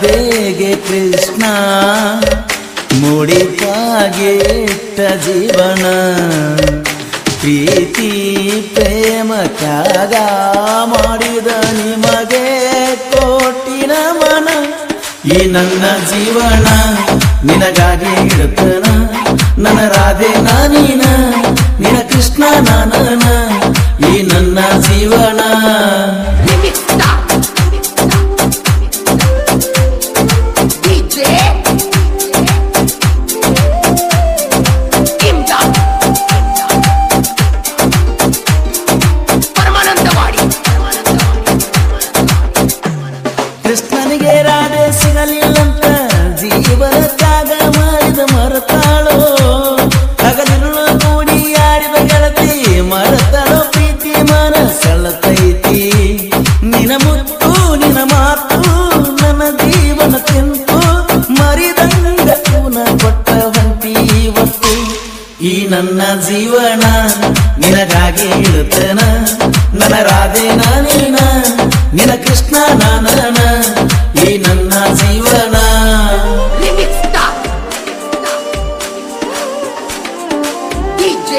ರಾಧೆಗೆ ಕೃಷ್ಣ ಮುಡಿಪಾಗೆ ಇಟ್ಟ ಜೀವನ ಪ್ರೀತಿ ಪ್ರೇಮ ತ್ಯಾಗ ಮಾಡಿದ ನಿಮಗೆ ಕೋಟಿನ ಮನ ಈ ನನ್ನ ಜೀವನ ನಿನಗಾಗಿ ಇಡುತ್ತನ ನನ್ನ ರಾಧೆ ನಾನೀನ ನಿನ ಕೃಷ್ಣ ನಾನನ ಈ ನನ್ನ ಜೀವನ Remix Star. DJ. Imdad. Paramanandawadi ಕೃಷ್ಣನಿಗೆ ರಾಧೆ ಸಿಗಲಿಲ್ಲಂತ ಜೀವನ ತ್ಯಾಗ ಮಾಡಿದ ಮರತಾಳೋ ಹಗಲಿರುಳು ಕೂಡಿ ಆಡಿದ ಗೆಳತಿ ಮರತಾಳೋ ಪ್ರೀತಿ ಮನಸ್ಸಳತೈತಿ ನಿನ ಮುತ್ತು ನಿನ ಮಾತು ನನ್ನ ಜೀವನ ತಿಂತು ಮರಿದಂಗ ಪೂನ ಕೊಟ್ಟ ಹೊಂಟಿ ಇವತ್ತು ಈ ನನ್ನ ಜೀವನ ನಿನಗಾಗಿ ಇಳುತ್ತನ ನನ್ನ ರಾಧೆ ನಾನೇನ ನಿನ ಕೃಷ್ಣ ನಾನನ ಈ ನನ್ನ ಜೀವನ Remix Star. DJ.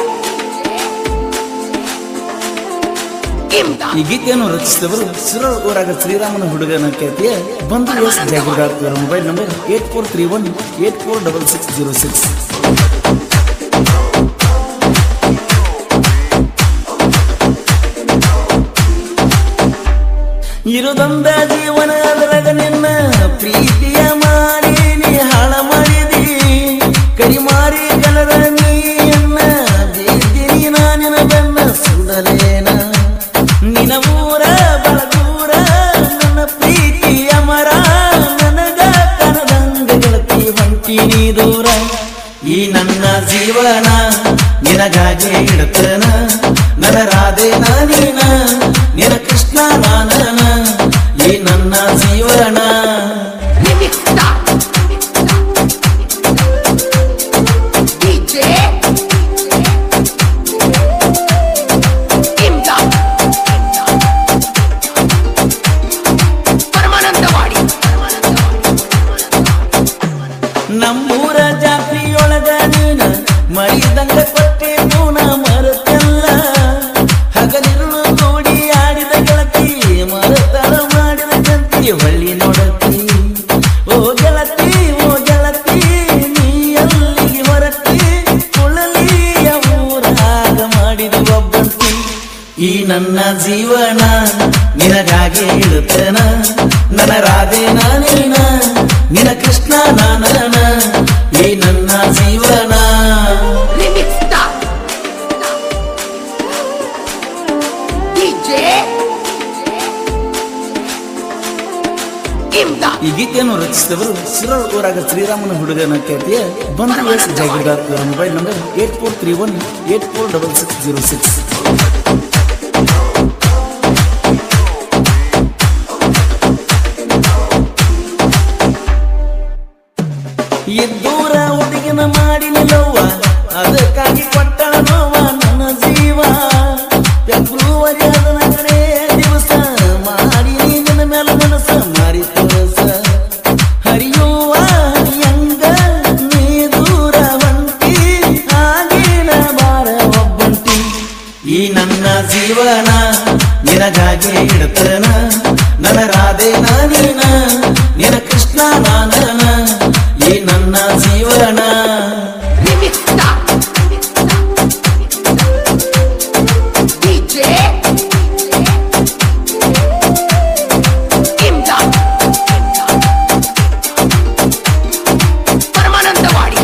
Imdad. ಈ ಗೀತೆಯನ್ನು ರಚಿಸಿದವರು ಸಿರಳ್ ಊರಾಗ ಶ್ರೀರಾಮನ ಹುಡುಗನ ಖ್ಯಾತಿಯ ಬಂಧು ಎಸ್ ಜಾಗೀರ್ದಾರ್ ಇವರ mobile number eight four three one eight four double six zero six ಇರುದೊಂದ ಜೀವನ ಅದರಾಗ ನಿನ್ನ ಪ್ರೀತಿಯ ಮಾಡಿ ನೀ ಹಾಳ ಮಾಡಿದಿ ಕೈ ಮಾರಿ ಕಲರ ನೀಯನ್ನ ಬೀದಿನಿ ನಾನಿನ ಬೆನ್ನ ಸುಡಲೇನ ನಿನ ಊರ ಬಳಗೂರ ನನ್ನ ಪ್ರೀತಿಯ ಮರ ನನಗ ಕನದಂಗ ಗೆಳತಿ ಹೊಂಟಿನಿ ದೂರ ಈ ನನ್ನ ಜೀವನ ನಿನಗಾಗಿ ಇಡುತ್ತನ ನನ್ನ ರಾಧೆ ನಾನೀನ ನಿನ ಕೃಷ್ಣ ನಾನನ ಈ ನನ್ನ ಜೀವನ Remix Star. DJ. Imdad. Paramanandawadi ನಮ್ಮೂರ ಜಾತ್ರೆಯೊಳಗ ನೀನ ಮರಿದಂಗ ಕೊಟ್ಟೆ ಪೂನ ಮರತೆಲ್ಲ ಹಗಲಿರುಳು ಕೂಡಿ ಆಡಿದ ಗೆಳತಿ ಮರತಳ ಮಾಡಿದ ಜಂತಿ ಹೊಳ್ಳಿ ನೋಡತಿ ಓ ಗೆಳತಿ ಓ ಗೆಳತಿ ನೀ ಅಲ್ಲಿಗೆ ಹೊರಟಿ ಕುಳಲಿಯ ಊರಾಗ ಮಾಡಿದ ಒಬ್ಬಂತಿ ಈ ನನ್ನ ಜೀವನ ನಿನಗಾಗಿ ಇಳುತ್ತನ ನನ್ನ ರಾಧೆ ನಾನೇನ ನಿನ ಕೃಷ್ಣ ನಾನನ ಈ ನನ್ನ ಜೀವನ Remix Star. DJ. Imdad. ಈ ಗೀತೆಯನ್ನು ರಚಿಸಿದವರು ಸಿರಳ್ ಊರಾಗ ಶ್ರೀರಾಮನ ಹುಡುಗನ ಖ್ಯಾತಿಯ ಬಂಧು ಎಸ್ ಜಾಗೀರ್ದಾರ್ ಇವರ mobile number eight four three one eight four double six zero six ಇದ್ದೂರ ಹುಡುಗಿನ ಮಾಡಿ ನಿಲ್ಲವ್ವ ಅದಕ್ಕಾಗಿ ಕೊಟ್ಟಳ ನೋವ ನನ್ನ ಜೀವ ಫೆಬ್ರುವರಿ ಹದಿನಾಲ್ಕನೇ ದಿವಸ ಮಾಡಿ ನಿನ್ನ ಮೇಲೆ ಮನಸ್ಸ ಮಾರಿ ತೋರಸ ಹರಿಯುವ ಹರಿಯಂಗ ನೀ ದೂರ ಹೊಂಟಿ ಆಗಿನ ಬಾರ ಒಬ್ಬಂಟಿ ಈ ನನ್ನ ಜೀವನ ನಿನಗಾಗಿ ಇಡುತ್ತನ ನನ್ನ ರಾಧೆ ನಾನೀನ ನಿನ ಕೃಷ್ಣ ನಾನನ ಈ ನನ್ನ ಜೀವನ Remix Star. DJ. Imdad. Paramanandawadi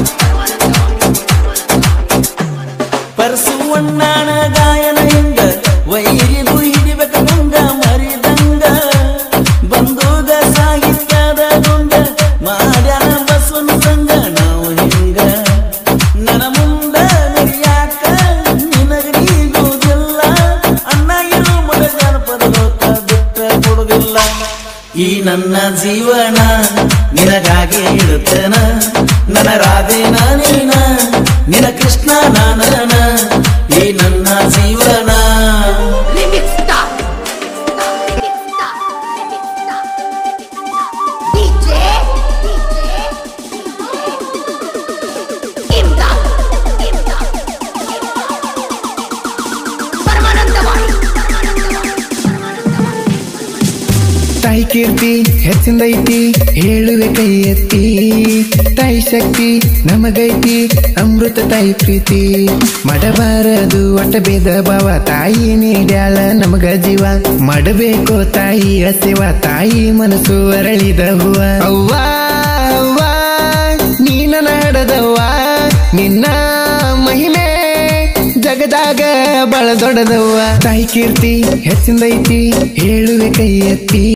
ಪರಸುವಣ್ಣನ ಗಾಯನ ಹಿಂಗ ವೈರಿಗೂ ಹಿಡಿಬೇಕ ಮುಂಗ ಮರಿದಂಗ ಬಂದೂಗ ಸಾಹಿತ್ಯದ ಗುಂಡ ಮಾಡ್ಯಾನ ಬಸವನ ಸಂಗ ನಾವು ಹಿಂಗ ನನ್ನ ಮುಂದ ನಡಿಯಾಕ ನಿನಗ ನೀಗುವುದಿಲ್ಲ ಅಣ್ಣ ಇರು ಮಗ ಜನಪದ ಲೋಕ ಬಿಟ್ಟ ಕೊಡುದಿಲ್ಲ ಈ ನನ್ನ ಜೀವನ ನಿನಗಾಗಿ ಇಡುತ್ತನ ನನ್ನ ರಾಧೆ ನಾನೇನ ನಿನ ಕೃಷ್ಣ ನಾನನ ಈ ನನ್ನ ಜೀವನ Remix Star. Remix Star. Remix Star. DJ. ತಾಯಿ ಕೀರ್ತಿ ಹೆಚ್ಚಿಂದೈತಿ ಹೇಳುವೆ ಕೈ ಎತ್ತಿ ತಾಯಿ ಶಕ್ತಿ ನಮಗೈತಿ ಅಮೃತ ತಾಯಿ ಪ್ರೀತಿ ಮಾಡಬಾರದು ಒಟ್ಟ ಭೇದ ಭಾವ ತಾಯಿ ನೀಡ್ಯಾಳ ನಮಗ ಜೀವ ಮಾಡಬೇಕು ತಾಯಿ ಅಸೆವ ತಾಯಿ ಮನಸ್ಸು ಅರಳಿದ ಹೂವ ಅವ್ವ ಅವ್ವ ನೀನ ನಾಡದವ್ವ ನಿನ್ನ ಮಹಿಮೆ ಜಗದಾಗ ಬಳ ದೊಡ್ಡದವ್ವ ತಾಯಿ ಕೀರ್ತಿ ಹೆಚ್ಚಿಂದೈತಿ ಹೇಳುವೆ ಕೈ ಎತ್ತಿ